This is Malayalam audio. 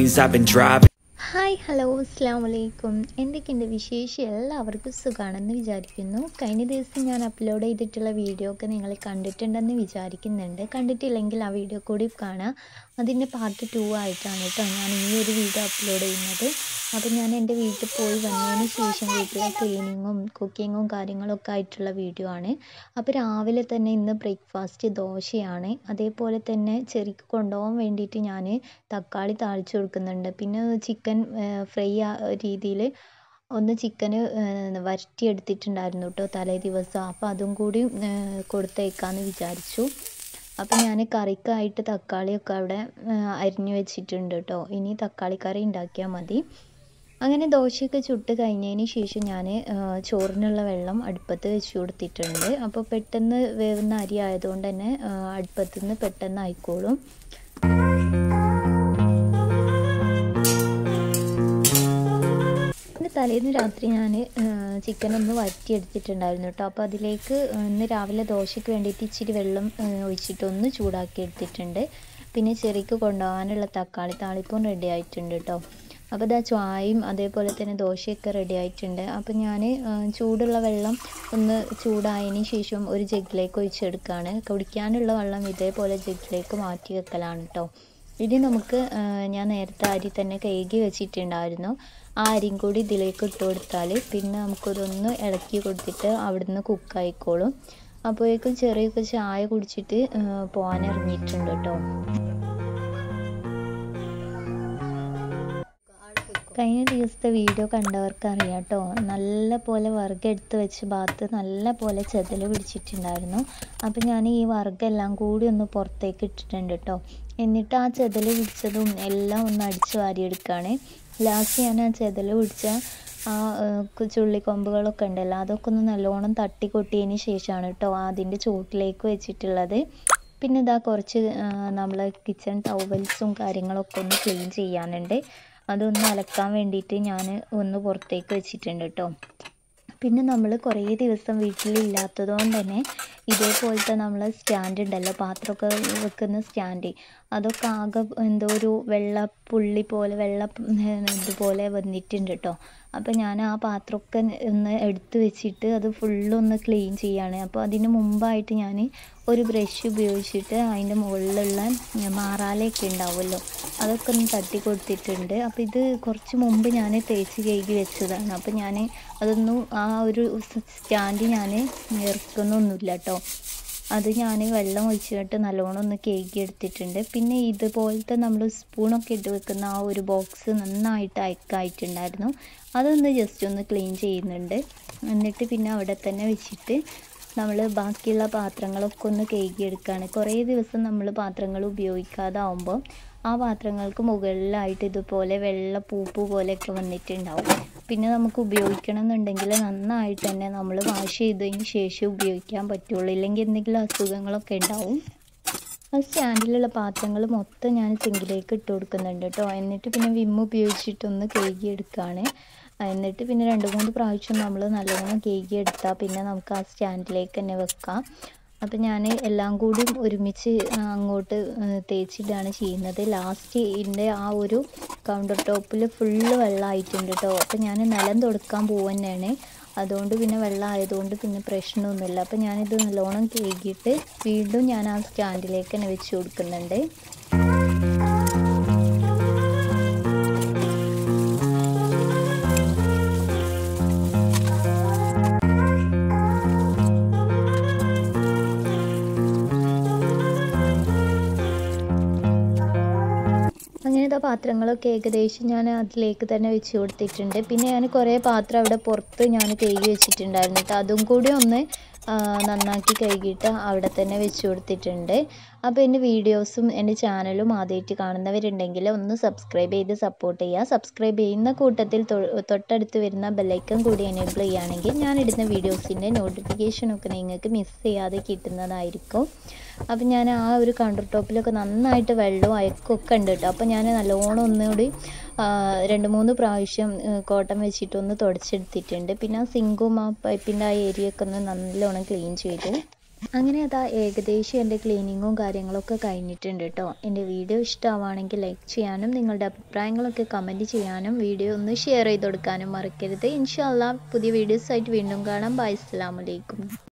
lanes I've been driving. Hi hello അസ്സാം വലൈക്കും എന്തൊക്കെയുണ്ട് വിശേഷം എല്ലാവർക്കും സുഖമാണെന്ന് വിചാരിക്കുന്നു കഴിഞ്ഞ ദിവസം ഞാൻ അപ്ലോഡ് ചെയ്തിട്ടുള്ള വീഡിയോ ഒക്കെ നിങ്ങൾ കണ്ടിട്ടുണ്ടെന്ന് വിചാരിക്കുന്നുണ്ട് കണ്ടിട്ടില്ലെങ്കിൽ ആ വീഡിയോ കൂടി കാണാം അതിൻ്റെ പാർട്ട് ടു ആയിട്ടാണ് കേട്ടോ ഞാൻ ഈ ഒരു വീഡിയോ അപ്ലോഡ് ചെയ്യുന്നത് അപ്പോൾ ഞാൻ എൻ്റെ വീട്ടിൽ പോയി വന്നതിന് ശേഷം വീട്ടിലെ ക്ലീനിങ്ങും കുക്കിങ്ങും കാര്യങ്ങളൊക്കെ ആയിട്ടുള്ള വീഡിയോ ആണ് അപ്പോൾ രാവിലെ തന്നെ ഇന്ന് ബ്രേക്ക്ഫാസ്റ്റ് ദോശയാണ് അതേപോലെ തന്നെ ചെറിക്ക് കൊണ്ടുപോകാൻ വേണ്ടിയിട്ട് ഞാൻ തക്കാളി താളിച്ച് കൊടുക്കുന്നുണ്ട് പിന്നെ ചിക്കൻ ഫ്രൈ രീതിയിൽ ഒന്ന് ചിക്കന് വരട്ടി എടുത്തിട്ടുണ്ടായിരുന്നു കേട്ടോ തലേ ദിവസം അപ്പോൾ അതും കൂടി കൊടുത്തേക്കാമെന്ന് വിചാരിച്ചു അപ്പോൾ ഞാൻ കറിക്കായിട്ട് തക്കാളിയൊക്കെ അവിടെ അരിഞ്ഞു വെച്ചിട്ടുണ്ട് കേട്ടോ ഇനി തക്കാളി കറി ഉണ്ടാക്കിയാൽ മതി അങ്ങനെ ദോശയൊക്കെ ചുട്ട് കഴിഞ്ഞതിന് ശേഷം ഞാൻ ചോറിനുള്ള വെള്ളം അടുപ്പത്ത് വെച്ച് കൊടുത്തിട്ടുണ്ട് അപ്പോൾ പെട്ടെന്ന് വേവുന്ന അരി ആയതുകൊണ്ട് തന്നെ അടുപ്പത്തു നിന്ന് പെട്ടെന്ന് ആയിക്കോളും തലേന്ന് രാത്രി ഞാൻ ചിക്കൻ ഒന്ന് വരട്ടിയെടുത്തിട്ടുണ്ടായിരുന്നു കേട്ടോ അപ്പോൾ അതിലേക്ക് ഇന്ന് രാവിലെ ദോശയ്ക്ക് വേണ്ടിയിട്ട് ഇച്ചിരി വെള്ളം ഒഴിച്ചിട്ട് ഒന്ന് ചൂടാക്കി എടുത്തിട്ടുണ്ട് പിന്നെ ചെറിക്ക് കൊണ്ടുപോകാനുള്ള തക്കാളി താളിപ്പും റെഡി ആയിട്ടുണ്ട് കേട്ടോ അപ്പോൾ ഇതാ ചായയും അതേപോലെ തന്നെ ദോശയൊക്കെ റെഡി ആയിട്ടുണ്ട് അപ്പോൾ ഞാൻ ചൂടുള്ള വെള്ളം ഒന്ന് ചൂടായതിന് ശേഷം ഒരു ജഗ്ഗിലേക്ക് ഒഴിച്ചെടുക്കുകയാണ് കുടിക്കാനുള്ള വെള്ളം ഇതേപോലെ ജഗ്ഗിലേക്ക് മാറ്റി വെക്കലാണ് കേട്ടോ ഇനി നമുക്ക് ഞാൻ നേരത്തെ അരി തന്നെ കഴുകി വെച്ചിട്ടുണ്ടായിരുന്നു ആ അരിയും കൂടി ഇതിലേക്ക് ഇട്ട് കൊടുത്താൽ പിന്നെ നമുക്കിതൊന്ന് ഇളക്കി കൊടുത്തിട്ട് അവിടുന്ന് കുക്കായിക്കോളും അപ്പോഴേക്കും ചെറിയൊക്കെ ചായ കുടിച്ചിട്ട് പോകാൻ ഇറങ്ങിയിട്ടുണ്ട് കേട്ടോ കഴിഞ്ഞ ദിവസത്തെ വീഡിയോ കണ്ടവർക്ക് അറിയാം കേട്ടോ നല്ല പോലെ വർഗ്ഗെടുത്ത് വെച്ച് ഭാഗത്ത് നല്ല പോലെ ചെതൽ പിടിച്ചിട്ടുണ്ടായിരുന്നു അപ്പം ഞാൻ ഈ വർഗ്ഗെല്ലാം കൂടി ഒന്ന് പുറത്തേക്ക് ഇട്ടിട്ടുണ്ട് കേട്ടോ എന്നിട്ട് ആ ചെതൽ പിടിച്ചതും എല്ലാം ഒന്ന് അടിച്ച് വാരിയെടുക്കുകയാണ് ലാസ്റ്റ് ഞാൻ ആ ചെതൽ പിടിച്ച ആ ചുള്ളിക്കൊമ്പുകളൊക്കെ ഉണ്ടല്ലോ അതൊക്കെ ഒന്ന് നല്ലോണം തട്ടി കൊട്ടിയതിന് ശേഷമാണ് കേട്ടോ അതിൻ്റെ ചുവട്ടിലേക്ക് വെച്ചിട്ടുള്ളത് പിന്നെ ഇതാ കുറച്ച് നമ്മൾ കിച്ചൺ ടവൽസും കാര്യങ്ങളൊക്കെ ഒന്ന് ക്ലീൻ ചെയ്യാനുണ്ട് അതൊന്ന് അലക്കാൻ വേണ്ടിയിട്ട് ഞാൻ ഒന്ന് പുറത്തേക്ക് വെച്ചിട്ടുണ്ട് കേട്ടോ പിന്നെ നമ്മൾ കുറേ ദിവസം വീട്ടിലില്ലാത്തത് കൊണ്ട് തന്നെ ഇതേപോലത്തെ നമ്മൾ സ്റ്റാൻഡ് ഉണ്ടല്ലോ പാത്രമൊക്കെ വെക്കുന്ന സ്റ്റാൻഡ് അതൊക്കെ ആകെ എന്തോ ഒരു വെള്ള പുള്ളി പോലെ വെള്ള ഇതുപോലെ വന്നിട്ടുണ്ട് കേട്ടോ അപ്പോൾ ഞാൻ ആ പാത്രമൊക്കെ ഒന്ന് എടുത്ത് വെച്ചിട്ട് അത് ഫുള്ളൊന്ന് ക്ലീൻ ചെയ്യാണ് അപ്പോൾ അതിന് മുമ്പായിട്ട് ഞാൻ ഒരു ബ്രഷ് ഉപയോഗിച്ചിട്ട് അതിൻ്റെ മുകളിലുള്ള മാറാലയൊക്കെ ഉണ്ടാവുമല്ലോ അതൊക്കെ ഒന്ന് തട്ടി കൊടുത്തിട്ടുണ്ട് അപ്പോൾ ഇത് കുറച്ച് മുമ്പ് ഞാൻ തേച്ച് കഴുകി വെച്ചതാണ് അപ്പോൾ ഞാൻ അതൊന്നും ആ ഒരു സ്റ്റാൻഡ് ഞാൻ ഇറക്കുന്നൊന്നുമില്ല കേട്ടോ അത് ഞാൻ വെള്ളം ഒഴിച്ചിട്ട് നല്ലോണം ഒന്ന് കേക്ക് എടുത്തിട്ടുണ്ട് പിന്നെ ഇതുപോലത്തെ നമ്മൾ സ്പൂണൊക്കെ ഇട്ട് വെക്കുന്ന ആ ഒരു ബോക്സ് നന്നായിട്ട് അയക്കായിട്ടുണ്ടായിരുന്നു അതൊന്ന് ജസ്റ്റ് ഒന്ന് ക്ലീൻ ചെയ്യുന്നുണ്ട് എന്നിട്ട് പിന്നെ അവിടെ തന്നെ വെച്ചിട്ട് നമ്മൾ ബാക്കിയുള്ള പാത്രങ്ങളൊക്കെ ഒന്ന് കഴുകിയെടുക്കുകയാണ് കുറേ ദിവസം നമ്മൾ പാത്രങ്ങൾ ഉപയോഗിക്കാതാവുമ്പോൾ ആ പാത്രങ്ങൾക്ക് മുകളിലായിട്ട് ഇതുപോലെ വെള്ള പൂപ്പ് പോലെയൊക്കെ വന്നിട്ടുണ്ടാവും പിന്നെ നമുക്ക് ഉപയോഗിക്കണം എന്നുണ്ടെങ്കിൽ നന്നായിട്ട് തന്നെ നമ്മൾ വാഷ് ചെയ്തതിന് ശേഷം ഉപയോഗിക്കാൻ പറ്റുള്ളൂ ഇല്ലെങ്കിൽ എന്തെങ്കിലും അസുഖങ്ങളൊക്കെ ഉണ്ടാവും ആ സ്റ്റാൻഡിലുള്ള പാത്രങ്ങൾ മൊത്തം ഞാൻ സിങ്കിലേക്ക് ഇട്ട് കൊടുക്കുന്നുണ്ട് കേട്ടോ എന്നിട്ട് പിന്നെ വിം ഉപയോഗിച്ചിട്ടൊന്ന് കഴുകി എടുക്കുകയാണ് എന്നിട്ട് പിന്നെ രണ്ട് മൂന്ന് പ്രാവശ്യം നമ്മൾ നല്ലോണം കേക്ക് എടുത്താൽ പിന്നെ നമുക്ക് ആ സ്റ്റാൻഡിലേക്ക് തന്നെ വെക്കാം അപ്പം ഞാൻ എല്ലാം കൂടി ഒരുമിച്ച് അങ്ങോട്ട് തേച്ചിട്ടാണ് ചെയ്യുന്നത് ലാസ്റ്റ് ഇതിൻ്റെ ആ ഒരു കൗണ്ടർ ടോപ്പിൽ ഫുള്ള് വെള്ളമായിട്ടുണ്ട് കേട്ടോ അപ്പം ഞാൻ നിലം തുടക്കാൻ പോവുന്നതാണ് അതുകൊണ്ട് പിന്നെ വെള്ളം ആയതുകൊണ്ട് പിന്നെ പ്രശ്നമൊന്നുമില്ല അപ്പം ഞാനിത് നല്ലോണം കേക്കിയിട്ട് വീണ്ടും ഞാൻ ആ സ്റ്റാൻഡിലേക്ക് തന്നെ വെച്ച് കൊടുക്കുന്നുണ്ട് അങ്ങനത്തെ പാത്രങ്ങളൊക്കെ ഏകദേശം ഞാൻ അതിലേക്ക് തന്നെ വെച്ച് കൊടുത്തിട്ടുണ്ട് പിന്നെ ഞാൻ കുറേ പാത്രം അവിടെ പുറത്ത് ഞാൻ കഴുകി വെച്ചിട്ടുണ്ടായിരുന്നു കേട്ടോ അതും കൂടി ഒന്ന് നന്നാക്കി കഴുകിയിട്ട് അവിടെ തന്നെ വെച്ച് കൊടുത്തിട്ടുണ്ട് അപ്പോൾ എൻ്റെ വീഡിയോസും എൻ്റെ ചാനലും ആദ്യമായിട്ട് കാണുന്നവരുണ്ടെങ്കിൽ ഒന്ന് സബ്സ്ക്രൈബ് ചെയ്ത് സപ്പോർട്ട് ചെയ്യുക സബ്സ്ക്രൈബ് ചെയ്യുന്ന കൂട്ടത്തിൽ തൊട്ടടുത്ത് വരുന്ന ബെല്ലൈക്കൺ കൂടി എനേബിൾ ചെയ്യുകയാണെങ്കിൽ ഞാനിടുന്ന വീഡിയോസിൻ്റെ നോട്ടിഫിക്കേഷനൊക്കെ നിങ്ങൾക്ക് മിസ് ചെയ്യാതെ കിട്ടുന്നതായിരിക്കും അപ്പം ഞാൻ ആ ഒരു കൗണ്ടർ ടോപ്പിലൊക്കെ നന്നായിട്ട് വെള്ളവും അയക്കൊക്കെ ഉണ്ട് കേട്ടോ അപ്പോൾ ഞാൻ നല്ലോണം ഒന്നുകൂടി രണ്ട് മൂന്ന് പ്രാവശ്യം കോട്ടൺ വെച്ചിട്ടൊന്ന് തുടച്ചെടുത്തിട്ടുണ്ട് പിന്നെ ആ സിങ്കും ആ പൈപ്പിൻ്റെ ആ ഏരിയ ഒക്കെ ഒന്ന് നല്ലോണം ക്ലീൻ ചെയ്തു അങ്ങനെ അതാ ഏകദേശം എൻ്റെ ക്ലീനിങ്ങും കാര്യങ്ങളൊക്കെ കഴിഞ്ഞിട്ടുണ്ട് കേട്ടോ എൻ്റെ വീഡിയോ ഇഷ്ടമാവുകയാണെങ്കിൽ ലൈക്ക് ചെയ്യാനും നിങ്ങളുടെ അഭിപ്രായങ്ങളൊക്കെ കമൻറ്റ് ചെയ്യാനും വീഡിയോ ഒന്ന് ഷെയർ ചെയ്ത് കൊടുക്കാനും മറക്കരുത് ഇൻഷാല്ല പുതിയ വീഡിയോസായിട്ട് വീണ്ടും കാണാം ബൈ അസ്സലാമലൈക്കും